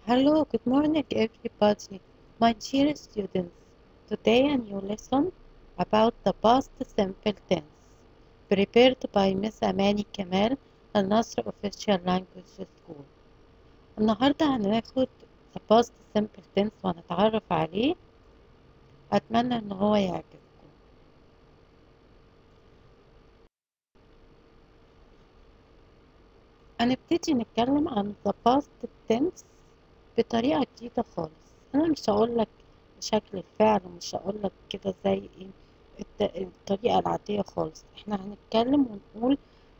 Hello, good morning everybody. My dear students, today a new lesson about the past simple tense prepared by Miss Amani Kamal النصر Official Language School. النهاردة هناخد the past simple tense وهنتعرف عليه أتمنى إن هو يعجبكم. هنبتدي نتكلم عن the past tense بطريقة جديدة خالص أنا مش هقولك شكل الفعل ومش هقولك كده زي ايه الت- الطريقة العادية خالص احنا هنتكلم ونقول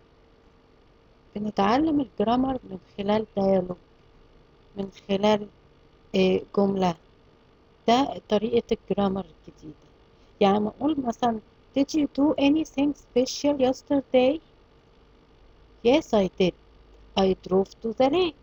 بنتعلم الجرامر من خلال ديالوج من خلال إيه جملة ده طريقة الجرامر الجديدة يعني ما أقول مثلا Did you do anything special yesterday? Yes I did I drove to the lake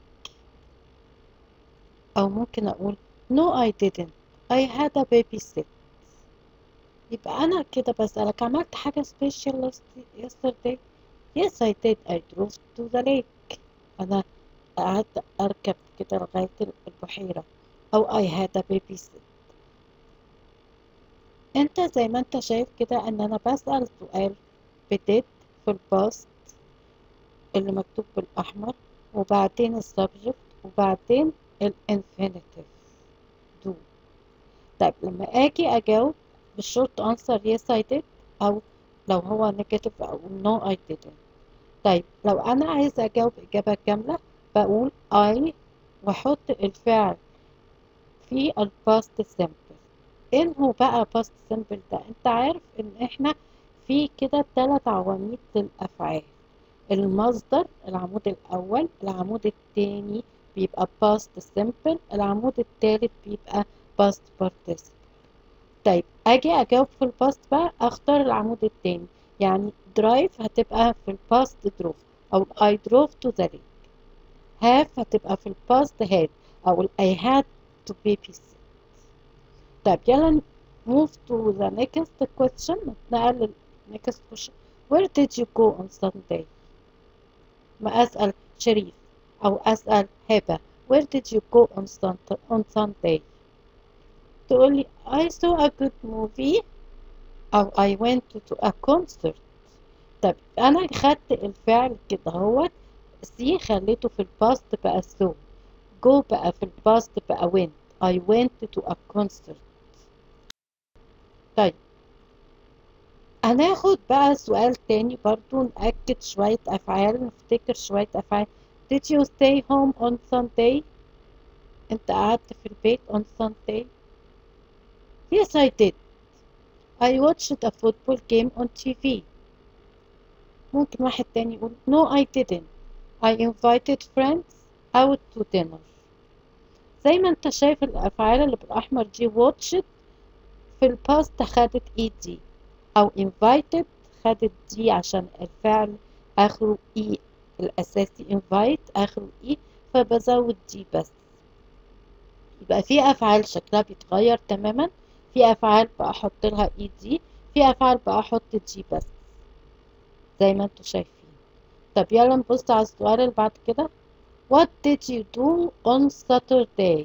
أو ممكن أقول No I didn't I had a babysit يبقى أنا كده بسألك عملت حاجة special yesterday Yes I did I drove to the lake أنا قعدت أركب كده لغاية البحيرة أو I had a babysit أنت زي ما أنت شايف كده إن أنا بسأل سؤال بديت في الباست اللي مكتوب بالأحمر وبعدين السبجكت وبعدين الانفينيتيف دو طيب لما اجي اجاوب بالشورت انسر يس اي ديد او لو هو نيجاتيف او نو اي didn't طيب لو انا عايز اجاوب اجابه كامله بقول اي واحط الفعل في الباست سيمبل ايه هو بقى باست سيمبل ده انت عارف ان احنا في كده ثلاث عواميد للافعال المصدر العمود الاول العمود الثاني بيبقى past simple العمود الثالث بيبقى past participle طيب اجي اجاوب في الباست بقى اختار العمود الثاني يعني drive هتبقى في الباست drove او I drove to the lake have هتبقى في الباست had او I had to babysit طيب يلا move to the next question نتنقل لل next question where did you go on Sunday ما اسأل شريف أو أسأل هبة where did you go on, Sun- on Sunday تقولي I saw a good movie أو I went to a concert طب أنا خدت الفعل كده هو سي خليته في الباست بقى so go بقى في الباست بقى went I went to a concert طيب هناخد بقى سؤال تاني برضو نأكد شوية أفعال نفتكر شوية أفعال Did you stay home on Sunday? أنت قعدت في البيت on Sunday? Yes, I did. I watched a football game on TV. ممكن واحد تاني يقول No, I didn't. I invited friends out to dinner. زي ما انت شايف الأفعال اللي بالأحمر دي watched في الباست خدت اي دي أو invited خدت دي عشان الفعل آخره اي الأساسي invite آخره إي فبزود دي بس يبقى في أفعال شكلها بيتغير تماما في أفعال بأحط لها إي دي في أفعال بأحط دي بس زي ما انتوا شايفين طب يلا نبص على السؤال اللي بعد كده What did you do on Saturday؟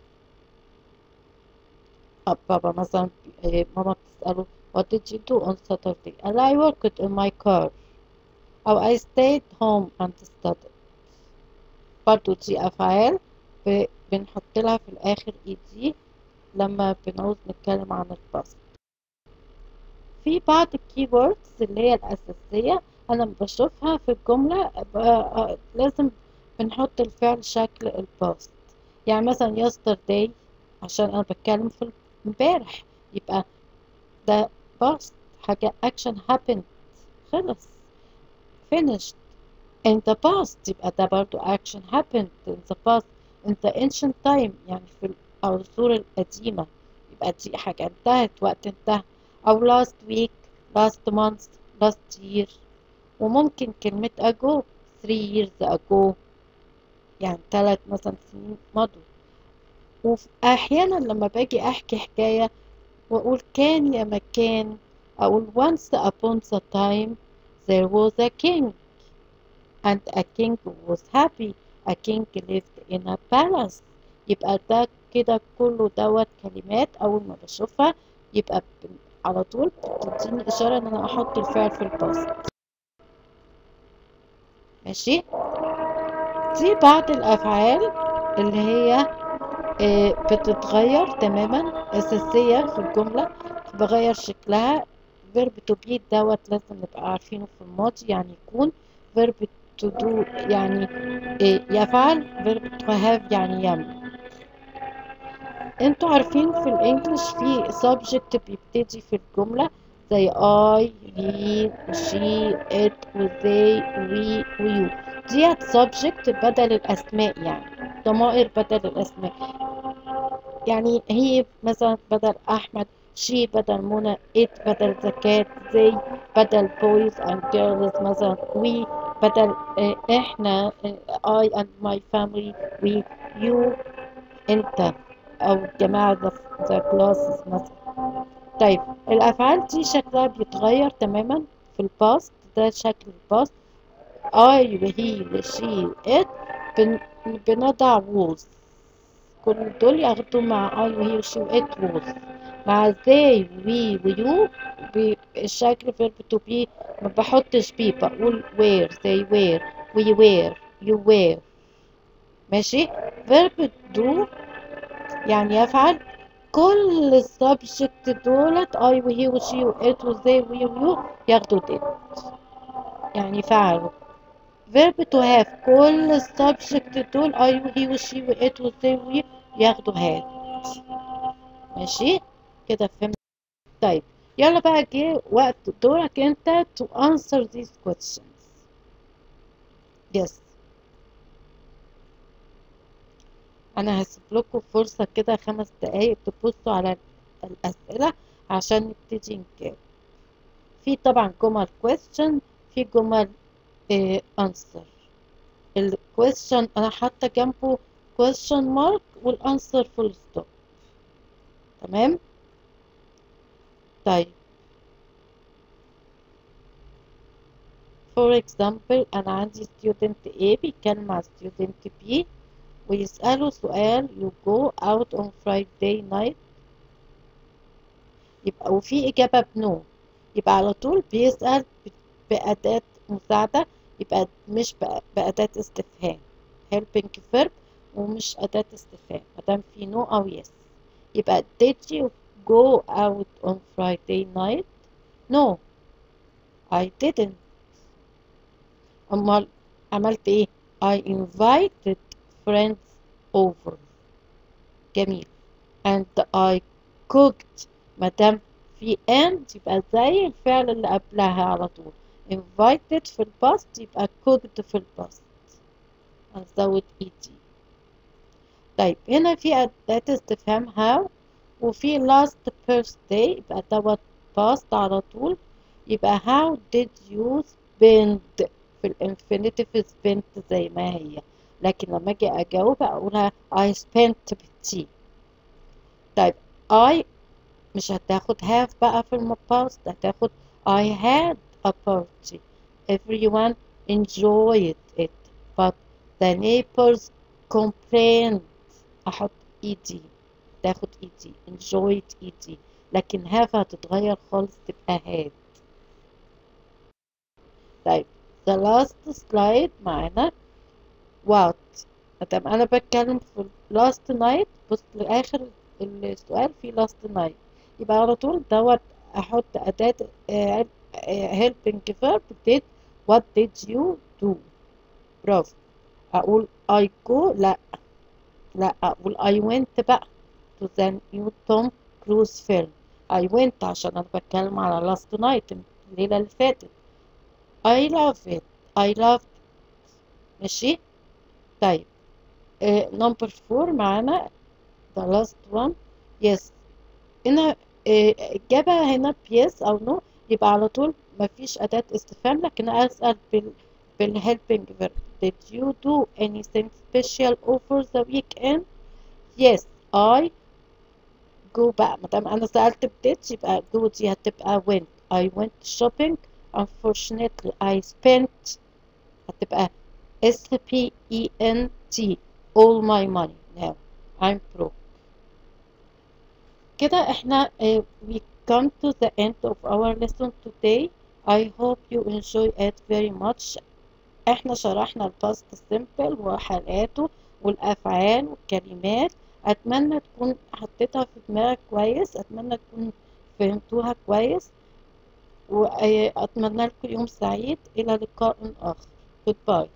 أب بابا مثلا إيه، ماما بتسأله What did you do on Saturday؟ قال I worked on my car أو I stayed home and studied برضو دي أفعال ب- بنحط لها في الآخر إي دي لما بنعوز نتكلم عن الباست في بعض الكي ووردز اللي هي الأساسية أنا بشوفها في الجملة ب- لازم بنحط الفعل شكل الباست يعني مثلا yesterday عشان أنا بتكلم في امبارح يبقى ده باست حاجة action happened خلص finished in the past يبقى ده برضو action happened in the past in the ancient time يعني في العصور القديمة يبقى دي حاجة انتهت وقت انتهى أو last week last month last year وممكن كلمة ago three years ago يعني ثلاث مثلا سنين مضوا وأحيانا لما باجي أحكي حكاية وأقول كان يا مكان أقول once upon a time there was a king and a king was happy a king lived in a palace يبقى ده كده كله دوت كلمات اول ما بشوفها يبقى ب- على طول بتديني اشاره ان انا احط الفعل في الباست ماشي دي بعض الافعال اللي هي آه، بتتغير تماما اساسيه في الجمله بغير شكلها verb to be دوت لازم نبقى عارفينه في الماضي يعني يكون verb to do يعني آه، يفعل verb to have يعني يعمل انتوا عارفين في الانجليش في subject بيبتدي في الجملة زي I, he, she, it, they, we, we ديت subject بدل الأسماء يعني ضمائر بدل الأسماء يعني هي مثلا بدل أحمد she بدل منى it بدل زكاة they بدل boys and girls مثلا we بدل آه، احنا آه، I and my family we you انت او الجماعة the, the classes مثلا طيب الافعال دي شكلها بيتغير تماما في الباست ده شكل الباست I وهي وشي it بن... بنضع was كل دول ياخدوا مع I وهي وشي و it was مع they we ويو بالشكل verb to be ما بحطش be بقول were they were we were you were ماشي verb do يعني يفعل كل السبجكت دولت اي وهي وشي وات وزي وي ويو ياخدوا did يعني فعلوا verb to have كل السبجكت دول اي وهي وشي وات وزي وي ياخدوا had ماشي كده فهمت طيب يلا بقى جه وقت دورك انت to answer these questions yes انا هسيب لكم فرصة كده خمس دقايق تبصوا على الاسئلة عشان نبتدي نجاوب في طبعا جمل question في جمل اه answer ال question انا حاطة جنبه question mark والانسر full stop تمام طيب for example انا عندي student A بيتكلم مع student B ويسأله سؤال you go out on Friday night يبقى وفي إجابة بنو يبقى على طول بيسأل ب- بأداة مساعدة يبقى مش بأ- بأداة استفهام helping verb ومش أداة استفهام مادام في no أو yes يبقى did you go out on Friday night no I didn't أمال عملت إيه I invited friends over جميل and I cooked مادام في and يبقى زي الفعل اللي قبلها على طول invited في الباست يبقى cooked في الباست هنزود ed طيب هنا في أداة استفهام how وفي last birthday يبقى دوت past على طول يبقى how did you spend في الانفينيتيف spent زي ما هي لكن لما اجي اجاوب اقولها I spent بالتي طيب I مش هتاخد have بقى في الباست هتاخد I had a party everyone enjoyed it but the neighbors complained احط ed تاخد ed enjoyed ed لكن have هتتغير خالص تبقى had طيب the last slide معانا what طب انا بتكلم في last night بص لاخر السؤال في last night يبقى على طول دوت احط اداة آه، آه، helping verb did what did you do برافو اقول I go لا لا اقول I went بقى to the new Tom Cruise film I went عشان انا بتكلم على last night الليلة اللي فاتت I love it I loved it ماشي طيب نمبر فور معانا the last one yes هنا آه، إجابة هنا بيس أو نو يبقى على طول مفيش أداة استفهام لكن أسأل بال بالhelping verb did you do anything special over the weekend yes I go بقى مادام أنا سألت بديت يبقى go دي هتبقى went I went shopping unfortunately I spent هتبقى S P E N T all my money now I'm broke كده احنا uh, we come to the end of our lesson today I hope you enjoy it very much احنا شرحنا الباست سيمبل وحالاته والافعال والكلمات اتمنى تكون حطيتها في دماغك كويس اتمنى تكون فهمتوها كويس واتمنى لكم يوم سعيد الى لقاء اخر goodbye